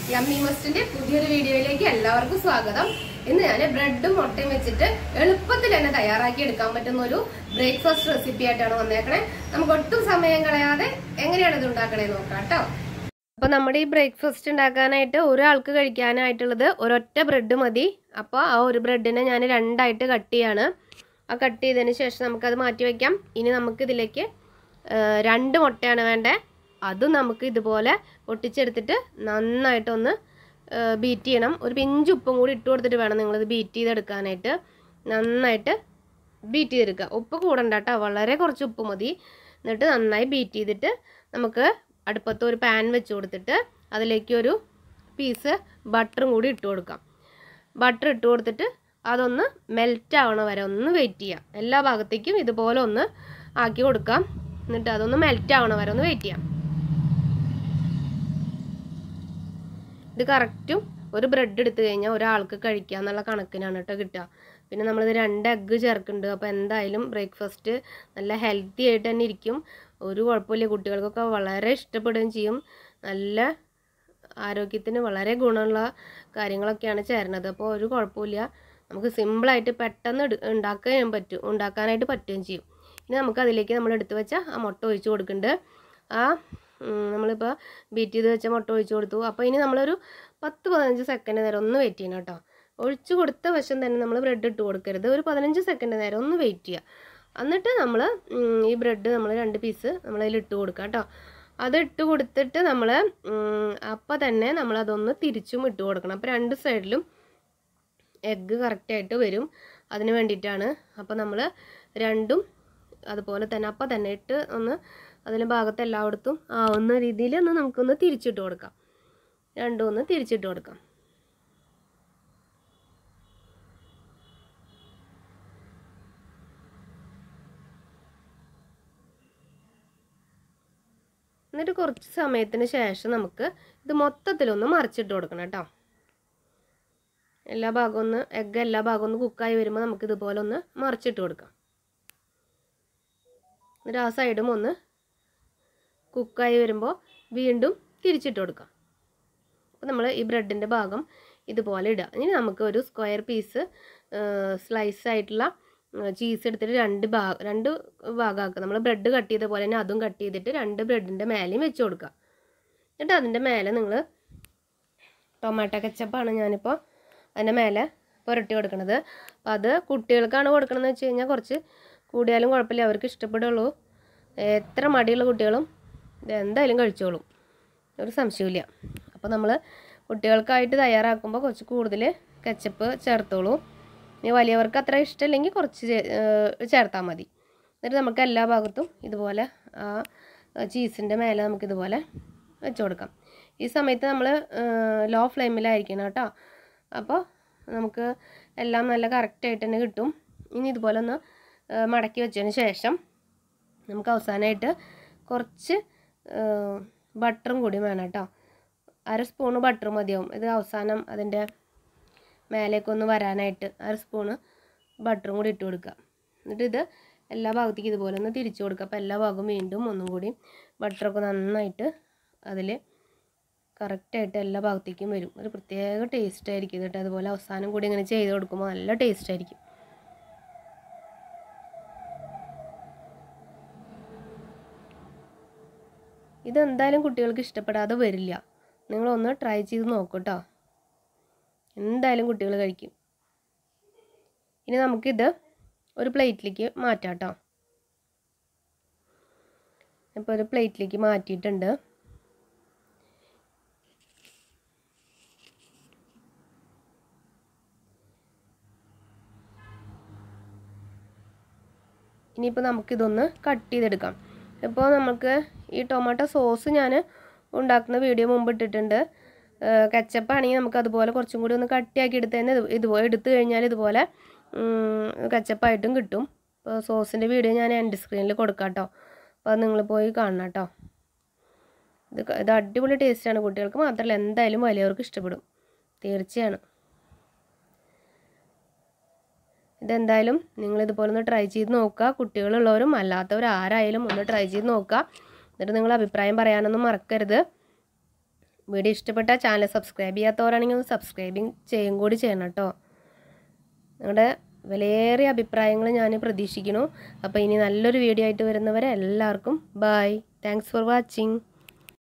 yummy മസ്റ്റിന്റെ പുതിയൊരു വീഡിയോയിലേക്ക് എല്ലാവർക്കും സ്വാഗതം ഇന്ന് ഞാൻ ബ്രെഡും മുട്ടയും വെച്ചിട്ട് എളുപ്പത്തിൽ തന്നെ തയ്യാറാക്കി എടുക്കാൻ പറ്റുന്ന ഒരു ബ്രേക്ക്ഫാസ്റ്റ് റെസിപ്പി ആയിട്ടാണ് വന്നേക്കണേ നമുക്ക് ഒട്ടും സമയം കളയാതെ എങ്ങനെയാണ് ഇത് ഉണ്ടാക്കണേ നോക്കാം കേട്ടോ അപ്പൊ നമ്മുടെ ഈ ബ്രേക്ക്ഫാസ്റ്റ് ഉണ്ടാക്കാനായിട്ട് ഒരാൾക്ക് കഴിക്കാനായിട്ടുള്ളത് ഒരൊറ്റ ബ്രെഡ് മതി അപ്പോൾ ആ ഒരു ബ്രെഡിനെ ഞാൻ രണ്ടായിട്ട് കട്ട് ചെയ്യാണ് ആ കട്ട് ചെയ്തതിന് ശേഷം നമുക്കത് മാറ്റി വയ്ക്കാം ഇനി നമുക്ക് ഇതിലേക്ക് ആ, രണ്ട് മുട്ടയാണ് വേണ്ടേ അതും നമുക്ക് ഇതുപോലെ പൊട്ടിച്ചെടുത്തിട്ട് നന്നായിട്ടൊന്ന് ബീറ്റ് ചെയ്യണം ഒരു പിഞ്ച് ഉപ്പും കൂടി ഇട്ട് കൊടുത്തിട്ട് വേണം നിങ്ങളിത് ബീറ്റ് ചെയ്തെടുക്കാനായിട്ട് നന്നായിട്ട് ബീറ്റ് ചെയ്തെടുക്കുക ഉപ്പ് കൂടണ്ട കേട്ടോ വളരെ കുറച്ച് ഉപ്പ് മതി എന്നിട്ട് നന്നായി ബീറ്റ് ചെയ്തിട്ട് നമുക്ക് അടുപ്പത്ത് ഒരു പാൻ വെച്ച് കൊടുത്തിട്ട് അതിലേക്ക് ഒരു പീസ് ബട്ടറും കൂടി ഇട്ട് കൊടുക്കാം ബട്ടർ ഇട്ട് കൊടുത്തിട്ട് അതൊന്ന് മെൽറ്റ് ആവണ വരെ ഒന്ന് വെയിറ്റ് ചെയ്യാം എല്ലാ ഭാഗത്തേക്കും ഇതുപോലെ ഒന്ന് ആക്കി കൊടുക്കാം എന്നിട്ട് അതൊന്ന് മെൽറ്റ് ആവണ വരെ ഒന്ന് വെയിറ്റ് ചെയ്യാം ഇത് കറക്റ്റും ഒരു ബ്രെഡ് എടുത്തു കഴിഞ്ഞാൽ ഒരാൾക്ക് കഴിക്കുക എന്നുള്ള കണക്കിനാണ് കേട്ടോ കിട്ടുക പിന്നെ നമ്മളിത് രണ്ട് എഗ്ഗ് ചേർക്കുന്നുണ്ട് അപ്പോൾ എന്തായാലും ബ്രേക്ക്ഫാസ്റ്റ് നല്ല ഹെൽത്തി ആയിട്ട് തന്നെ ഇരിക്കും ഒരു കുഴപ്പമില്ല കുട്ടികൾക്കൊക്കെ വളരെ ഇഷ്ടപ്പെടുകയും ചെയ്യും നല്ല ആരോഗ്യത്തിന് വളരെ ഗുണമുള്ള കാര്യങ്ങളൊക്കെയാണ് ചേരുന്നത് അപ്പോൾ ഒരു കുഴപ്പമില്ല നമുക്ക് സിമ്പിളായിട്ട് പെട്ടെന്ന് എടു- ഉണ്ടാക്കാൻ പറ്റും ഉണ്ടാക്കാനായിട്ട് പറ്റുകയും ചെയ്യും ഇനി നമുക്ക് അതിലേക്ക് നമ്മൾ എടുത്ത് വെച്ച ആ മുട്ട ഒഴിച്ച് കൊടുക്കുന്നുണ്ട് ആ ഉം, നമ്മളിപ്പോൾ ബീറ്റ് ചെയ്ത് വെച്ച മുട്ട ഒഴിച്ച് കൊടുത്തു അപ്പോൾ ഇനി നമ്മളൊരു പത്ത് പതിനഞ്ച് സെക്കൻഡ് നേരം ഒന്ന് വെയിറ്റ് ചെയ്യണം കേട്ടോ ഒഴിച്ച് കൊടുത്ത വശം തന്നെ നമ്മൾ ബ്രെഡ് ഇട്ട് കൊടുക്കരുത് ഒരു പതിനഞ്ച് സെക്കൻഡ് നേരം ഒന്ന് വെയിറ്റ് ചെയ്യുക എന്നിട്ട് നമ്മൾ ഈ ബ്രെഡ് നമ്മൾ രണ്ട് പീസ് നമ്മളതിൽ ഇട്ട് കൊടുക്കുക കേട്ടോ അത് ഇട്ട് കൊടുത്തിട്ട് നമ്മൾ അപ്പം തന്നെ നമ്മളതൊന്ന് തിരിച്ചും ഇട്ട് കൊടുക്കണം അപ്പോൾ രണ്ട് സൈഡിലും എഗ്ഗ് കറക്റ്റായിട്ട് വരും അതിന് വേണ്ടിയിട്ടാണ് അപ്പോൾ നമ്മൾ രണ്ടും അതുപോലെ തന്നെ അപ്പം തന്നെ ഇട്ട് ഒന്ന് അതിൻ്റെ ഭാഗത്ത് എല്ലായിടത്തും ആവുന്ന രീതിയിൽ ഒന്ന് നമുക്കൊന്ന് തിരിച്ചിട്ട് കൊടുക്കാം രണ്ടും ഒന്ന് തിരിച്ചിട്ട് കൊടുക്കാം എന്നിട്ട് കുറച്ച് സമയത്തിന് ശേഷം നമുക്ക് ഇത് മൊത്തത്തിലൊന്ന് മറിച്ചിട്ട് കൊടുക്കണം കേട്ടോ എല്ലാ ഭാഗവും ഒന്ന് എഗ്ഗ് എല്ലാ ഭാഗവും ഒന്ന് കുക്കായി വരുമ്പോൾ നമുക്ക് ഇതുപോലെ ഒന്ന് മറിച്ചിട്ട് കൊടുക്കാം എന്നിട്ട് ആ സൈഡും ഒന്ന് കുക്കായി വരുമ്പോൾ വീണ്ടും തിരിച്ചിട്ട് കൊടുക്കാം അപ്പോൾ നമ്മൾ ഈ ബ്രെഡിൻ്റെ ഭാഗം ഇതുപോലെ ഇടുക ഇനി നമുക്ക് ഒരു സ്ക്വയർ പീസ് സ്ലൈസ് ആയിട്ടുള്ള ചീസ് എടുത്തിട്ട് രണ്ട് ഭാഗം രണ്ട് ഭാഗമാക്കുക നമ്മൾ ബ്രെഡ് കട്ട് ചെയ്ത പോലെ തന്നെ അതും കട്ട് ചെയ്തിട്ട് രണ്ട് ബ്രെഡിൻ്റെ മേലെയും വെച്ച് കൊടുക്കുക എന്നിട്ട് അതിൻ്റെ മേലെ നിങ്ങൾ ടൊമാറ്റോ കെച്ചപ്പാണ് ഞാനിപ്പോൾ അതിൻ്റെ മേലെ പുരട്ടി കൊടുക്കണത് അപ്പോൾ അത് കുട്ടികൾക്കാണ് കൊടുക്കണമെന്ന് വെച്ച് കഴിഞ്ഞാൽ കുറച്ച് കൂടിയാലും കുഴപ്പമില്ല അവർക്ക് ഇഷ്ടപ്പെടുള്ളൂ എത്ര മടിയുള്ള കുട്ടികളും ഇത് എന്തായാലും കഴിച്ചോളും ഒരു സംശയമില്ല അപ്പോൾ നമ്മൾ കുട്ടികൾക്കായിട്ട് തയ്യാറാക്കുമ്പോൾ കുറച്ച് കൂടുതൽ കെച്ചപ്പ് ചേർത്തോളൂ ഇനി വലിയവർക്ക് അത്ര ഇഷ്ടമില്ലെങ്കിൽ കുറച്ച് ചേ- ഏഹ് ചേർത്താൽ മതി എന്നിട്ട് നമുക്ക് എല്ലാ ഭാഗത്തും ഇതുപോലെ ആ ചീസിൻ്റെ മേലെ നമുക്ക് ഇതുപോലെ വെച്ച് കൊടുക്കാം ഈ സമയത്ത് നമ്മൾ ലോ ഫ്ലെയിമിലായിരിക്കണം കേട്ടോ അപ്പോൾ നമുക്ക് എല്ലാം നല്ല കറക്റ്റായിട്ട് തന്നെ കിട്ടും ഇനി ഇതുപോലെ ഒന്ന് ഏഹ് മടക്കി വെച്ചതിന് ശേഷം നമുക്ക് അവസാനമായിട്ട് കുറച്ച് ബട്ടറും കൂടി വേണം കേട്ടോ അര സ്പൂണ് ബട്ടർ മതിയാവും ഇത് അവസാനം അതിൻ്റെ മേലേക്കൊന്ന് വരാനായിട്ട് അര സ്പൂണ് ബട്ടറും കൂടി ഇട്ട് കൊടുക്കുക എന്നിട്ട് ഇത് എല്ലാ ഭാഗത്തേക്കും ഇതുപോലെ ഒന്ന് തിരിച്ചു കൊടുക്കുക അപ്പോൾ എല്ലാ ഭാഗവും വീണ്ടും ഒന്നും കൂടി ബട്ടറൊക്കെ നന്നായിട്ട് അതിൽ കറക്റ്റായിട്ട് എല്ലാ ഭാഗത്തേക്കും വരും ഒരു പ്രത്യേക ടേസ്റ്റ് ആയിരിക്കും കേട്ടോ അതുപോലെ അവസാനം കൂടി ഇങ്ങനെ ചെയ്ത് കൊടുക്കുമ്പോൾ നല്ല ടേസ്റ്റ് ആയിരിക്കും ഇതെന്തായാലും കുട്ടികൾക്ക് ഇഷ്ടപ്പെടാതെ വരില്ല നിങ്ങളൊന്ന് ട്രൈ ചെയ്ത് നോക്കൂ കേട്ടോ എന്തായാലും കുട്ടികൾ കഴിക്കും ഇനി നമുക്കിത് ഒരു പ്ലേറ്റിലേക്ക് മാറ്റാം കേട്ടോ ഇപ്പോൾ ഒരു പ്ലേറ്റിലേക്ക് മാറ്റിയിട്ടുണ്ട് ഇനിയിപ്പോൾ നമുക്കിതൊന്ന് കട്ട് ചെയ്തെടുക്കാം ഇപ്പോൾ നമുക്ക് ഈ ടൊമാറ്റോ സോസ് ഞാൻ ഉണ്ടാക്കുന്ന വീഡിയോ മുമ്പ് ഇട്ടിട്ടുണ്ട് കച്ചപ്പാണെങ്കിൽ നമുക്ക് അതുപോലെ കുറച്ചും കൂടി ഒന്ന് കട്ടിയാക്കി എടുത്ത് തന്നെ ഇത് ഇതുപോലെ എടുത്തു കഴിഞ്ഞാൽ ഇതുപോലെ കച്ചപ്പായിട്ടും കിട്ടും അപ്പോൾ സോസിൻ്റെ വീഡിയോ ഞാൻ എൻ്റെ സ്ക്രീനിൽ കൊടുക്കാം കേട്ടോ അപ്പോൾ അത് നിങ്ങൾ പോയി കാണണം കേട്ടോ ഇത് ക- ഇത് അടിപൊളി ടേസ്റ്റാണ് കുട്ടികൾക്ക് മാത്രമല്ല എന്തായാലും വലിയവർക്ക് ഇഷ്ടപ്പെടും തീർച്ചയാണ് ഇതെന്തായാലും നിങ്ങൾ ഇതുപോലെ ഒന്ന് ട്രൈ ചെയ്ത് നോക്കുക കുട്ടികളുള്ളവരും അല്ലാത്തവരും ആരായാലും ഒന്ന് ട്രൈ ചെയ്ത് നോക്കുക എന്നിട്ട് നിങ്ങൾ അഭിപ്രായം പറയാനൊന്നും മറക്കരുത് വീഡിയോ ഇഷ്ടപ്പെട്ട ചാനൽ സബ്സ്ക്രൈബ് ചെയ്യാത്തവരാണെങ്കിൽ ഒന്ന് സബ്സ്ക്രൈബിങ് ചെയ്യും കൂടി ചെയ്യണം കേട്ടോ നിങ്ങളുടെ വിലയേറിയ അഭിപ്രായങ്ങൾ ഞാൻ പ്രതീക്ഷിക്കുന്നു അപ്പോൾ ഇനി നല്ലൊരു വീഡിയോ ആയിട്ട് വരുന്നവരെ എല്ലാവർക്കും ബായ് താങ്ക്സ് ഫോർ വാച്ചിങ്